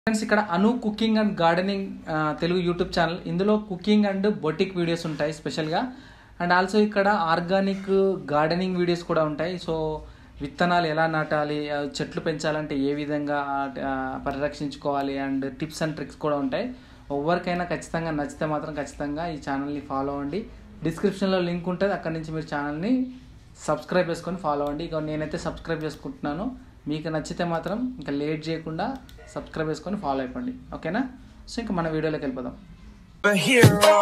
Friends ఇక్కడ అను cooking and gardening ఆ, Telugu YouTube channel ఇందులో కుకింగ్ అండ్ బొటిక్ వీడియోస్ ఉంటాయి స్పెషల్గా అండ్ ఆల్సో ఇక్కడ ఆర్గానిక్ గార్డెనింగ్ వీడియోస్ కూడా ఉంటాయి సో విత్తనాలు ఎలా నాటాలి ఆ, చెట్లు పెంచాలంటే ఏ విధంగా ఆ, పరిరక్షించుకోవాలి అండ్ టిప్స్ అండ్ ట్రిక్స్ కూడా ఉంటాయి ఎవరికైనా ఖచ్చితంగా నచ్చితే మాత్రం ఖచ్చితంగా ఈ ఛానల్ని ఫాలో అవ్వండి డిస్క్రిప్షన్లో లింక్ ఉంటుంది అక్కడి నుంచి మీరు ఛానల్ని సబ్స్క్రైబ్ చేసుకొని ఫాలో అవ్వండి ఇక నేనైతే సబ్స్క్రైబ్ చేసుకుంటున్నాను మీకు నచ్చితే మాత్రం ఇంకా లేట్ చేయకుండా సబ్స్క్రైబ్ చేసుకొని ఫాలో అయిపోండి ఓకేనా సో ఇంకా మన వీడియోలోకి వెళ్ళిపోదాం a hero.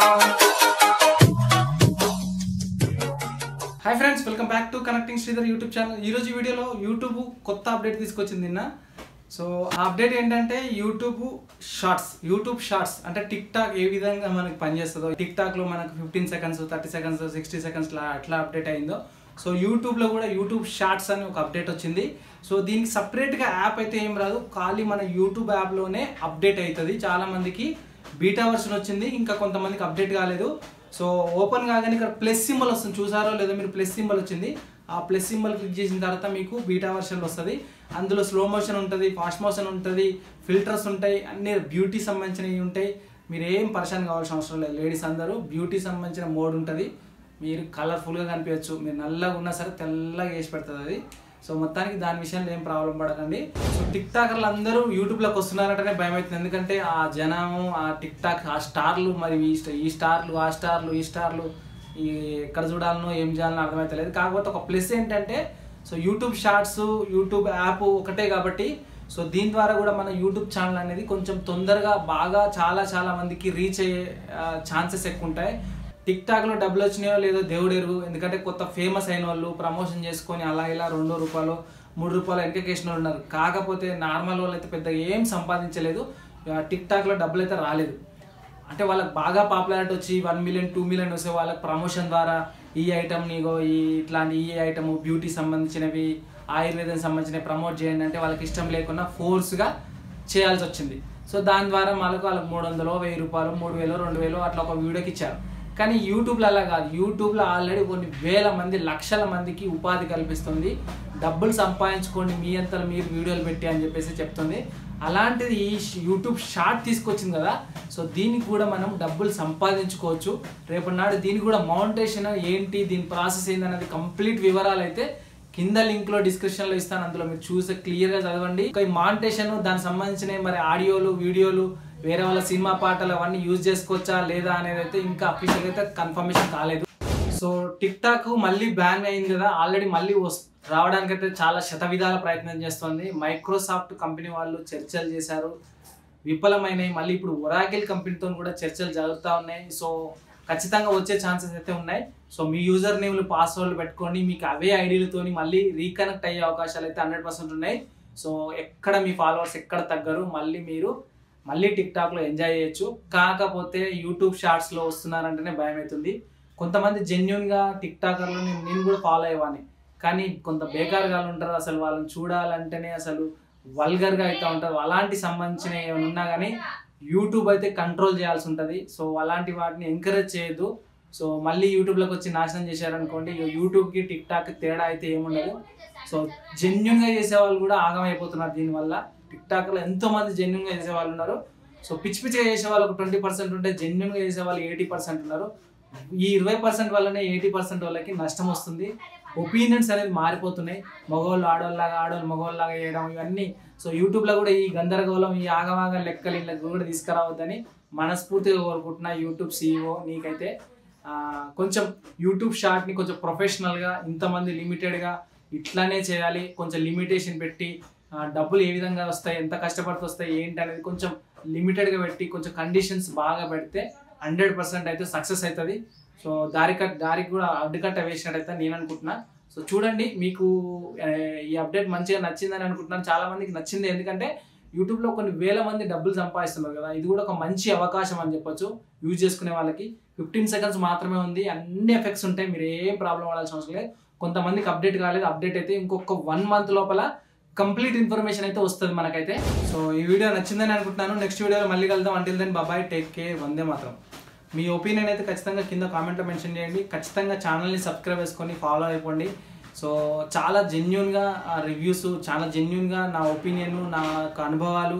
Hi friends welcome back to connecting Sridhar YouTube channel ఈ రోజు వీడియోలో యూట్యూబ్ కొత్త అప్డేట్ తీసుకొచ్చింది నిన్న సో ఆ అప్డేట్ ఏంటంటే యూట్యూబ్ షార్ట్స్ యూట్యూబ్ షార్ట్స్ అంటే టిక్ టాక్ ఏ విధంగా మనకి పనిచేస్తుందో టిక్ టాక్లో మనకు fifteen seconds thirty seconds sixty seconds అట్లా అప్డేట్ అయిందో సో యూట్యూబ్లో కూడా యూట్యూబ్ షార్ట్స్ అని ఒక అప్డేట్ వచ్చింది సో దీనికి సపరేట్గా యాప్ అయితే ఏం రాదు ఖాళీ మన యూట్యూబ్ యాప్లోనే అప్డేట్ అవుతుంది చాలామందికి బీటా వర్షన్ వచ్చింది ఇంకా కొంతమందికి అప్డేట్ కాలేదు సో ఓపెన్ కాగానే ఇక్కడ ప్లస్ సింబల్ వస్తుంది చూసారో లేదో మీరు ప్లస్ సింబల్ వచ్చింది ఆ ప్లస్ సింబల్ క్లిక్ చేసిన తర్వాత మీకు బీటా వర్షన్ వస్తుంది అందులో స్లో మోషన్ ఉంటుంది ఫాస్ట్ మోషన్ ఉంటుంది ఫిల్టర్స్ ఉంటాయి అన్ని బ్యూటీ సంబంధించినవి ఉంటాయి మీరు ఏం పరిశాన్ కావాల్సిన అవసరం లేదు లేడీస్ అందరూ బ్యూటీ సంబంధించిన మోడ్ ఉంటుంది మీరు కలర్ఫుల్గా కనిపించచ్చు మీరు నల్లగా ఉన్నా సరే తెల్లగా వేసి పెడుతుంది అది సో మొత్తానికి దాని విషయంలో ఏం ప్రాబ్లం పడకండి సో టిక్ టాకర్లు అందరూ యూట్యూబ్లోకి వస్తున్నారంటేనే భయం అవుతుంది ఎందుకంటే ఆ జనము ఆ టిక్ టాక్ ఆ స్టార్లు మరి ఈ స్ట- ఈ స్టార్లు ఆ స్టార్లు ఈ స్టార్లు ఈ ఎక్కడ చూడాలనో ఏం చేయాలనో అర్థమవుతలేదు కాకపోతే ఒక ప్లస్ ఏంటంటే so YouTube shorts YouTube app ఒకటే కాబట్టి సో దీని ద్వారా కూడా మన యూట్యూబ్ ఛానల్ అనేది కొంచెం తొందరగా బాగా చాలా చాలా మందికి రీచ్ అయ్యే ఛాన్సెస్ ఎక్కువ ఉంటాయి టిక్ టాక్లో డబ్బులు వచ్చినాయో లేదో దేవుడు ఎరుగు ఎందుకంటే కొత్త ఫేమస్ అయిన వాళ్ళు ప్రమోషన్ చేసుకొని అలా ఇలా రెండు రూపాయలు మూడు రూపాయలు వెనకేసిన వాళ్ళు ఉన్నారు కాకపోతే నార్మల్ వాళ్ళు అయితే పెద్దగా ఏం సంపాదించలేదు ఆ, టిక్ టాక్లో డబ్బులు అయితే రాలేదు అంటే వాళ్ళకి బాగా పాపులారిటీ వచ్చి వన్ మిలియన్ టూ మిలియన్ వస్తే వాళ్ళకి ప్రమోషన్ ద్వారా ఈ ఐటమ్ నీగో ఈ ఇట్లాంటి ఈ ఐటమ్ బ్యూటీ సంబంధించినవి ఆయుర్వేదం సంబంధించినవి ప్రమోట్ చేయండి అంటే వాళ్ళకి ఇష్టం లేకుండా ఫోర్స్గా చేయాల్సి వచ్చింది సో దాని ద్వారా వాళ్ళకు వాళ్ళకి మూడు వందలు వెయ్యి రూపాయలు మూడు వేలు రెండు వేలు అట్లా ఒక వీడియోకి ఇచ్చారు కానీ యూట్యూబ్లో అలా కాదు యూట్యూబ్లో ఆల్రెడీ కొన్ని వేల మంది లక్షల మందికి ఉపాధి కల్పిస్తుంది డబ్బులు సంపాదించుకోండి మీ అంతలో మీరు వీడియోలు పెట్టి అని చెప్పేసి చెప్తుంది అలాంటిది ఈ ష్- యూట్యూబ్ షార్ట్ తీసుకొచ్చింది కదా సో దీనికి కూడా మనం డబ్బులు సంపాదించుకోవచ్చు రేపు నాడు దీనికి కూడా మౌంటేషన్ ఏంటి దీని ప్రాసెస్ ఏంటి అనేది కంప్లీట్ వివరాలు అయితే కింద లింక్ లో డిస్క్రిప్షన్ లో ఇస్తాను అందులో మీరు చూసి క్లియర్ గా చదవండి ఇంకా ఈ మానిటేషన్ దానికి సంబంధించిన మరి ఆడియోలు వీడియోలు వేరే వాళ్ళ సినిమా పాటలు అవన్నీ యూజ్ చేసుకోవచ్చా లేదా అనేది అయితే ఇంకా అఫీషియల్ అయితే కన్ఫర్మేషన్ కాలేదు సో టిక్ టాక్ మళ్ళీ బ్యాన్ అయింది కదా ఆల్రెడీ మళ్ళీ వస్- రావడానికైతే చాలా శత విధాల ప్రయత్నం చేస్తుంది మైక్రోసాఫ్ట్ కంపెనీ వాళ్ళు చర్చలు చేశారు విఫలమైనవి మళ్ళీ ఇప్పుడు ఒరాకిల్ కంపెనీతో కూడా చర్చలు జరుగుతూ ఉన్నాయి సో ఖచ్చితంగా వచ్చే ఛాన్సెస్ అయితే ఉన్నాయి సో మీ యూజర్ నేమ్లు పాస్వర్డ్లు పెట్టుకోండి మీకు అవే ఐడీలతోని మళ్ళీ రీకనెక్ట్ అయ్యే అవకాశాలు అయితే హండ్రెడ్ పర్సెంట్ ఉన్నాయి సో ఎక్కడ మీ ఫాలోవర్స్ ఎక్కడ తగ్గరు మళ్ళీ మీరు మళ్ళీ టిక్ టాక్లో ఎంజాయ్ చేయొచ్చు కాకపోతే యూట్యూబ్ షార్ట్స్లో వస్తున్నారంటేనే భయం అవుతుంది కొంతమంది జెన్యున్గా టిక్ టాకర్లు నేను నేను కూడా ఫాలో అయ్యేవాడిని కానీ కొంత బేకార్గా ఉంటారు అసలు వాళ్ళని చూడాలంటేనే అసలు వల్గర్గా అయితే ఉంటారు అలాంటి సంబంధించిన ఏమైనా ఉన్నా కానీ యూట్యూబ్ అయితే కంట్రోల్ చేయాల్సి ఉంటుంది సో అలాంటి వాటిని ఎంకరేజ్ చేయొద్దు సో మళ్ళీ యూట్యూబ్లోకి వచ్చి నాశనం చేశారనుకోండి ఇక యూట్యూబ్కి టిక్ టాక్ తేడా అయితే ఏముండదు సో జెన్యున్గా చేసే వాళ్ళు కూడా ఆగమైపోతున్నారు దీనివల్ల టిక్ టాక్లో ఎంతో మంది జెన్యున్గా చేసే వాళ్ళు ఉన్నారు సో పిచ్చి పిచ్చిగా చేసే వాళ్ళు ఒక ట్వంటీ పర్సెంట్ ఉంటే జెన్యున్గా చేసే వాళ్ళు ఎయిటీ పర్సెంట్ ఉన్నారు ఈ ఇరవై పర్సెంట్ వల్లనే ఎయిటీ పర్సెంట్ వాళ్ళకి నష్టం వస్తుంది ఒపీనియన్స్ అనేది మారిపోతున్నాయి మగవాళ్ళు ఆడవాళ్ళలాగా ఆడవాళ్ళు మగవాళ్ళలాగా చేయడం ఇవన్నీ సో యూట్యూబ్లో కూడా ఈ గందరగోళం ఈ ఆగమాగ లెక్కలు ఇళ్ళకి కూడా తీసుకురావద్దని మనస్ఫూర్తిగా కోరుకుంటున్నా యూట్యూబ్ సీఈఓ నీకైతే ఆ, కొంచెం యూట్యూబ్ షార్ట్ని కొంచెం ప్రొఫెషనల్గా ఇంతమంది లిమిటెడ్గా ఇట్లానే చేయాలి కొంచెం లిమిటేషన్ పెట్టి ఆ, డబ్బులు ఏ విధంగా వస్తాయి ఎంత కష్టపడితే వస్తాయి ఏంటి అనేది కొంచెం లిమిటెడ్గా పెట్టి కొంచెం కండిషన్స్ బాగా పెడితే హండ్రెడ్ పర్సెంట్ అయితే సక్సెస్ అవుతుంది సో దారి కట్ దారికి కూడా అడ్డుకట్ట వేసినట్టయితే నేను అనుకుంటున్నా సో చూడండి మీకు ఆ, ఈ అప్డేట్ మంచిగా నచ్చిందని అనుకుంటున్నాను చాలా మందికి నచ్చింది ఎందుకంటే యూట్యూబ్లో కొన్ని వేల మంది డబ్బులు సంపాదిస్తున్నారు కదా ఇది కూడా ఒక మంచి అవకాశం అని చెప్పొచ్చు యూజ్ చేసుకునే వాళ్ళకి ఫిఫ్టీన్ సెకండ్స్ మాత్రమే ఉంది అన్ని ఎఫెక్ట్స్ ఉంటాయి మీరు ఏం ప్రాబ్లం పడాల్సిన అవసరం లేదు కొంతమందికి అప్డేట్ కాలేదు అప్డేట్ అయితే ఇంకొక వన్ మంత్ లోపల కంప్లీట్ ఇన్ఫర్మేషన్ అయితే వస్తుంది మనకైతే సో ఈ వీడియో నచ్చిందని అనుకుంటున్నాను నెక్స్ట్ వీడియోలో మళ్ళీ కలుద్దాం until then bye bye take care వందే మాత్రం మీ ఒపీనియన్ అయితే ఖచ్చితంగా కింద కామెంట్లో మెన్షన్ చేయండి ఖచ్చితంగా ఛానల్ని సబ్స్క్రైబ్ చేసుకొని ఫాలో అయిపోండి సో చాలా జెన్యున్గా రివ్యూస్ చాలా జెన్యున్గా నా ఒపీనియన్ నా యొక్క అనుభవాలు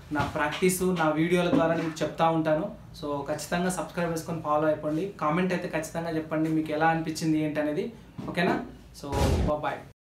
నా ప్రాక్టీసు నా వీడియోల ద్వారా మీకు చెప్తా ఉంటాను సో ఖచ్చితంగా సబ్స్క్రైబ్ చేసుకొని ఫాలో అయిపోండి కామెంట్ అయితే ఖచ్చితంగా చెప్పండి మీకు ఎలా అనిపించింది ఏంటి అనేది ఓకేనా సో బాయ్